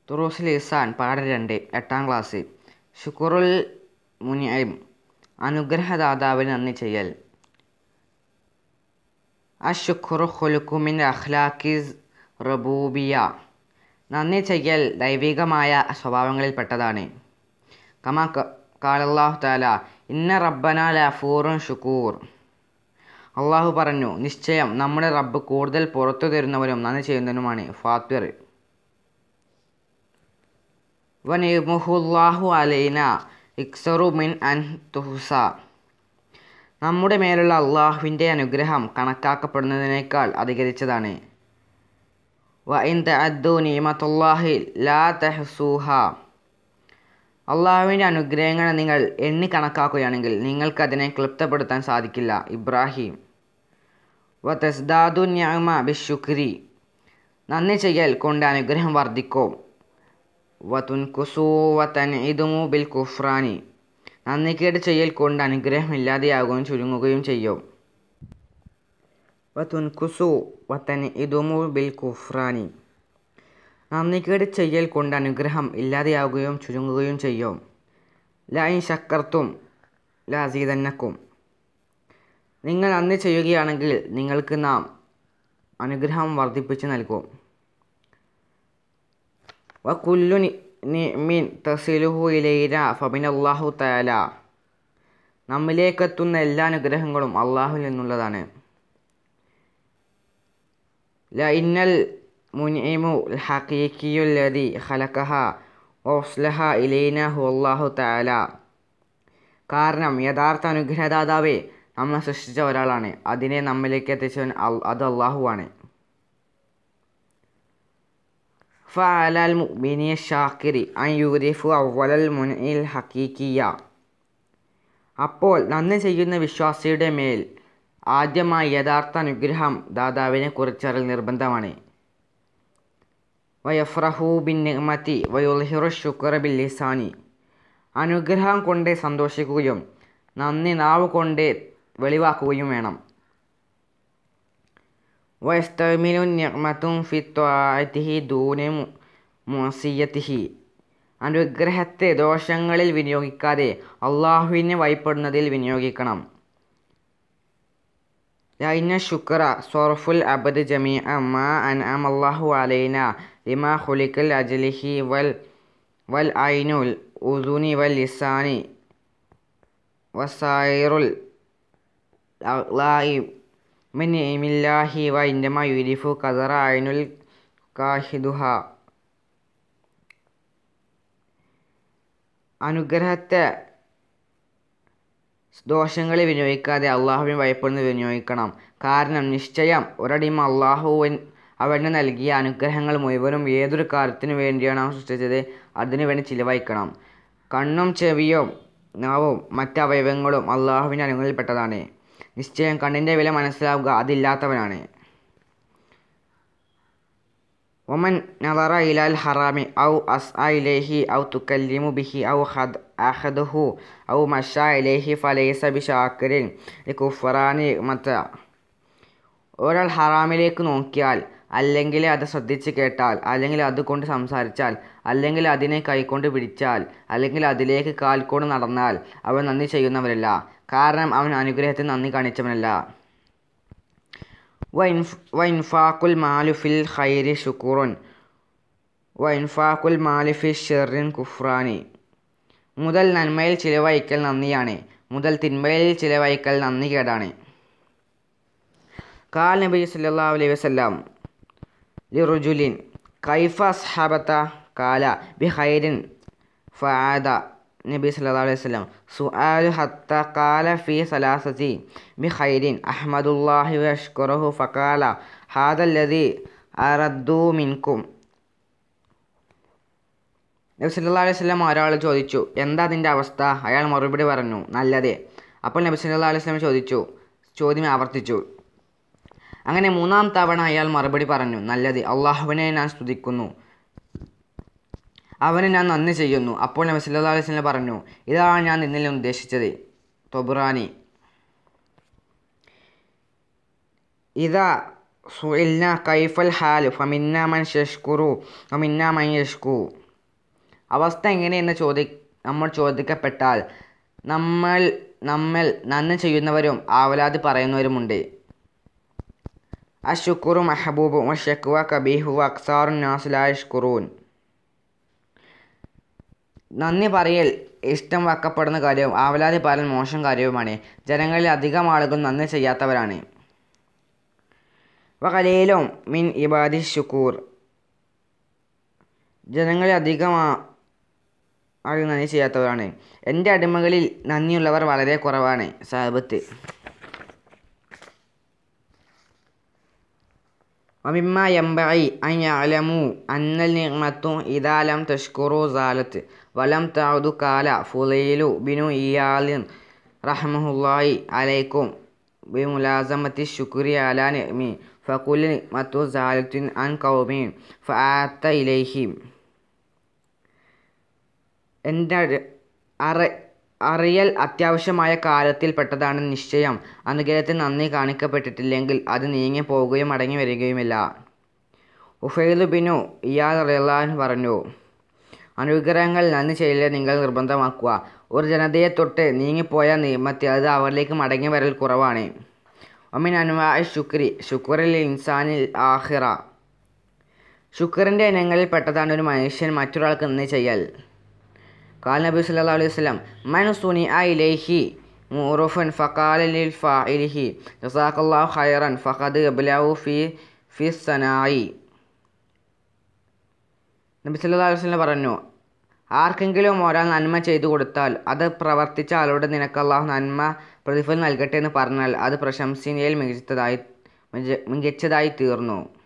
തുറൂസിൽ ഇസാൻ പാഠം രണ്ട് എട്ടാം ക്ലാസ് ഷുക്കുറുൽ മുനിഐം അനുഗ്രഹദാതാവിന് നന്ദി ചെയ്യൽ അഷുഖുറു ഹുലുക്കുമിൻ അഖ്ലാഖിസ് റബൂബിയ നന്ദി ചെയ്യൽ ദൈവികമായ സ്വഭാവങ്ങളിൽപ്പെട്ടതാണ് കമാ കാലല്ലാഹു താല ഇന്ന റബ്ബന ലഫൂറുൻ ഷുക്കൂർ അള്ളാഹു പറഞ്ഞു നിശ്ചയം നമ്മുടെ റബ്ബ് കൂടുതൽ പുറത്തു തരുന്നവനും നന്ദി ചെയ്യുന്നവനുമാണ് ഫാത്തിർ വനിമുഹുല്ലാഹു അലൈന ഇക്സറു മിൻ അൻ തുഹുസ നമ്മുടെ മേലുള്ള അള്ളാഹുവിൻ്റെ അനുഗ്രഹം കണക്കാക്കപ്പെടുന്നതിനേക്കാൾ അധികരിച്ചതാണ് വ ഇൻ തഅദ്ദു നിയമത്തുല്ലാഹി ലാ തഹ്സൂഹ അള്ളാഹുവിൻ്റെ അനുഗ്രഹങ്ങൾ നിങ്ങൾ എണ്ണി കണക്കാക്കുകയാണെങ്കിൽ നിങ്ങൾക്കതിനെ ക്ലിപ്തപ്പെടുത്താൻ സാധിക്കില്ല ഇബ്രാഹിം വ തസ്ദാദു ന്യമ ബിഷുക്രി നന്ദി ചെയ്യൽ കൊണ്ട് അനുഗ്രഹം വർദ്ധിക്കും വ തുൻകുസു വ തൻഇദുമു ബിൽ കുഫ്രാനി നന്ദിക്കേട് ചെയ്യൽ കൊണ്ട് അനുഗ്രഹം ഇല്ലാതെയാകുകയും ചുരുങ്ങുകയും ചെയ്യും വ തുൻകുസു വ തൻഇദുമു ബിൽ കുഫ്രാനി നന്ദിക്കേട് ചെയ്യൽ കൊണ്ട് അനുഗ്രഹം ഇല്ലാതെയാവുകയും ചുരുങ്ങുകയും ചെയ്യും ലൈൻ ശക്കർത്തും ലാസീതന്നക്കും നിങ്ങൾ നന്ദി ചെയ്യുകയാണെങ്കിൽ നിങ്ങൾക്ക് നാം അനുഗ്രഹം വർദ്ധിപ്പിച്ച് നൽകും വക്കുല്ലു നിമിൻ തസിലുഹു ഇലൈന ഫബിനല്ലാഹു തയാല നമ്മിലേക്കെത്തുന്ന എല്ലാ അനുഗ്രഹങ്ങളും അള്ളാഹുവിൽ നിന്നുള്ളതാണ് ല ഇന്നൽ മുനിമു ഹക്കീക്കിയുല്ലതി ഖലഖഹ ഓസ്ലഹ ഇലൈന ഹു അള്ളാഹു തയാല കാരണം യഥാർത്ഥ അനുഗ്രഹദാതാവെ നമ്മെ സൃഷ്ടിച്ച ഒരാളാണ് അതിനെ നമ്മിലേക്ക് എത്തിച്ചവൻ അത് അള്ളാഹുവാണ് ഫഅലൽ മുഅ്മിനി ഷാക്കിരി അൻ യുരിഫു അവലൽ മുനിൽ ഹക്കീക്കിയ അപ്പോൾ നന്ദി ചെയ്യുന്ന വിശ്വാസിയുടെ മേൽ ആദ്യമായി യഥാർത്ഥ അനുഗ്രഹം ദാതാവിനെ കുറിച്ചറിൽ നിർബന്ധമാണ് വയഫ്രഹു ബിൻ നിഅമതി വയുൽഹിറു ശുക്ര ബിൽ ലിസാനി അനുഗ്രഹം കൊണ്ട് സന്തോഷിക്കുകയും നന്ദി നാവ് കൊണ്ട് വെളിവാക്കുകയും വേണം വയസ്തമിനു നിഅമത്തും ഫി ത്വാഅത്തിഹി ദൂന മുഅസിയത്തിഹി അനുഗ്രഹത്തെ ദോഷങ്ങളിൽ വിനിയോഗിക്കാതെ അള്ളാഹുവിനെ വഴിപ്പെടുന്നതിൽ വിനിയോഗിക്കണം ലൈന ശുക്ര സോർഫുൽ അബദ് ജമീ മാ അൻ അമല്ലാഹു അലൈന ലിമാ ഖുലിക്കൽ അജ്ലിഹി വൽ വൽ ഐനുൽ ഉദുനി വൽ ലിസാനി വസായിറുൽ അഗ്ലായി മിൻ നിഅമില്ലാഹി വ ഇന്നമാ യുരിഫു ഖദറ ഐനുൽ കാഹിദുഹ അനുഗ്രഹത്തെ ദോഷങ്ങളെ വിനിയോഗിക്കാതെ അള്ളാഹുവിന് ഭയപ്പെടുന്നത് വിനിയോഗിക്കണം കാരണം നിശ്ചയം ഒരടിമ അള്ളാഹുവിൻ അവന് നൽകിയ അനുഗ്രഹങ്ങൾ മുഴുവനും ഏതൊരു കാര്യത്തിനു വേണ്ടിയാണ് അവൻ സൃഷ്ടിച്ചത് അതിനു വേണ്ടി ചിലവഴിക്കണം കണ്ണും ചെവിയും നാവും മറ്റവയവങ്ങളും അള്ളാഹുവിൻ്റെ അനുഗ്രഹത്തിൽപ്പെട്ടതാണ് നിശ്ചയം കണ്ണിൻ്റെ വില മനസ്സിലാവുക അതില്ലാത്തവനാണ് ഒമൻ നവറ ഇലാൽ ഹറാമി ഔ അസ് ഇലേഹി ഔ തുക്കല്ലിമു ബിഹി ഔ ഹദ് അഹദുഹു ഔ മഷ ഇലേഹി ഫലൈസ ബി ഷാക്കിരിൻ കുഫറാനി മത്ത ഒരാൾ ഹറാമിലേക്ക് നോക്കിയാൽ അല്ലെങ്കിൽ അത് ശ്രദ്ധിച്ച് കേട്ടാൽ അല്ലെങ്കിൽ അതുകൊണ്ട് സംസാരിച്ചാൽ അല്ലെങ്കിൽ അതിനെ കൈകൊണ്ട് പിടിച്ചാൽ അല്ലെങ്കിൽ അതിലേക്ക് കാൽ കൊണ്ട് നടന്നാൽ അവൻ നന്ദി ചെയ്യുന്നവരല്ല കാരണം അവൻ അനുഗ്രഹത്തിന് നന്ദി കാണിച്ചവനല്ല വൈൻഫാക്കുൽ മാലുഫിൽ ഖൈരി ഷുക്കൂറുൻ വൈൻഫാക്കുൽ മാലിഫി ഷെറിൻ കുഫ്രാനി മുതൽ നന്മയിൽ ചിലവഴിക്കൽ നന്ദിയാണ് മുതൽ തിന്മയിൽ ചിലവഴിക്കൽ നന്ദി കേടാണ് കാൽ നബി സല്ലല്ലാഹു അലൈഹി വസല്ലം ലിറുജുലിൻ കൈഫ അസ്ഹാബത്ത കാല ബി ഖൈരിൻ ഫആദ നബി സല്ലല്ലാഹു അലൈഹി വസല്ലം സുആലു ഹത്ത ഖാല ഫി സലാസതി ബി ഖൈരിൻ അഹ്മദുല്ലാഹി വ അഷ്കുറുഹു ഫഖാല ഹാദല്ലദി അറദ്ദു മിൻകും നബി സല്ലല്ലാഹു അലൈഹി വസല്ലം ഒരാൾ ചോദിച്ചു എന്താ അതിൻ്റെ അവസ്ഥ അയാൾ മറുപടി പറഞ്ഞു നല്ലതേ അപ്പോൾ നബി സല്ലല്ലാഹു അലൈഹി വസല്ലം ചോദിച്ചു ചോദ്യം ആവർത്തിച്ചു അങ്ങനെ മൂന്നാം തവണ അയാൾ മറുപടി പറഞ്ഞു നല്ലത് അള്ളാഹുവിനെ ഞാൻ സ്തുതിക്കുന്നു അവന് ഞാൻ നന്ദി ചെയ്യുന്നു അപ്പോൾ നബി സല്ലല്ലാഹു അലൈഹി വസല്ലം പറഞ്ഞു ഇതാണ് ഞാൻ നിന്നിൽ ഉദ്ദേശിച്ചത് തൊബുറാനി ഇതാ സുഇൽന കൈഫൽ ഹാൽ ഫമിന്ന മൻ യഷ്കുറു വമിന്ന മൻ യഷ്കു അവസ്ഥ എങ്ങനെയെന്ന് ചോദി നമ്മൾ ചോദിക്കപ്പെട്ടാൽ നമ്മൾ നമ്മൾ നന്ദി ചെയ്യുന്നവരും ആവലാതി പറയുന്നവരുമുണ്ട് അഷുക്കുറു മെഹബൂബു വഷക്വ കബീഹു അക്സാറു നാസുലാഷ്കുറൂൻ നന്ദി പറയൽ ഇഷ്ടം വെക്കപ്പെടുന്ന കാര്യവും ആവലാതി പറയൽ മോശം കാര്യവുമാണ് ജനങ്ങളിൽ അധികം ആളുകൾ നന്ദി ചെയ്യാത്തവരാണ് വകലയിലും മിൻ ഇബാദി ഷുക്കൂർ ജനങ്ങളിൽ അധികം ആ- ആളുകൾ നന്ദി ചെയ്യാത്തവരാണ് എൻ്റെ അടിമകളിൽ നന്ദിയുള്ളവർ വളരെ കുറവാണ് സാബത്ത് ومما ينبغي أن يعلموا أن النعمة إذا لم تشكروا زالت ولم تعد قال فضيل بن إيال رحمه الله عليكم بملازمة الشكر على نعمه فقل نعمة زالت عن قوم فآت إليهم എൻ്റെ അറി- അറ അറിയൽ അത്യാവശ്യമായ കാലത്തിൽപ്പെട്ടതാണ് നിശ്ചയം അനുഗ്രഹത്തിൽ നന്ദി കാണിക്കപ്പെട്ടിട്ടില്ലെങ്കിൽ അത് നീങ്ങി പോവുകയും മടങ്ങി വരികയുമില്ല ഉഫൈദ് ബിനു ഇയാൾ റിലാൻ പറഞ്ഞു അനുഗ്രഹങ്ങൾ നന്ദി ചെയ്യലെ നിങ്ങൾ നിർബന്ധമാക്കുക ഒരു ജനതയെ തൊട്ട് നീങ്ങിപ്പോയ നിയമത്തിൽ അത് അവരിലേക്ക് മടങ്ങി വരൽ കുറവാണ് ഒമിൻ അനുവായ ശുക്രി ശുക്രിൽ ഇൻസാനിൽ ആഹിറ ശുക്രിൻ്റെ ഇനങ്ങളിൽ പെട്ടതാണ് ഒരു മനുഷ്യൻ മറ്റൊരാൾക്ക് നന്ദി ചെയ്യൽ قال النبي صلى الله عليه وسلم من صنع إليه معروف فقال للفاعله جزاك الله خيرا فقد يبلغ في في الصناع നബി സല്ലല്ലാഹു അലൈഹി വസല്ലം പറഞ്ഞു ആർക്കെങ്കിലും ഒരാൾ നന്മ ചെയ്തു കൊടുത്താൽ അത് പ്രവർത്തിച്ച ആളോട് നിനക്ക് അള്ളാഹു നന്മ പ്രതിഫലം നൽകട്ടെ എന്ന് പറഞ്ഞാൽ അത് പ്രശംസനീയയിൽ മികച്ചതായി മികച്ചതായി തീർന്നു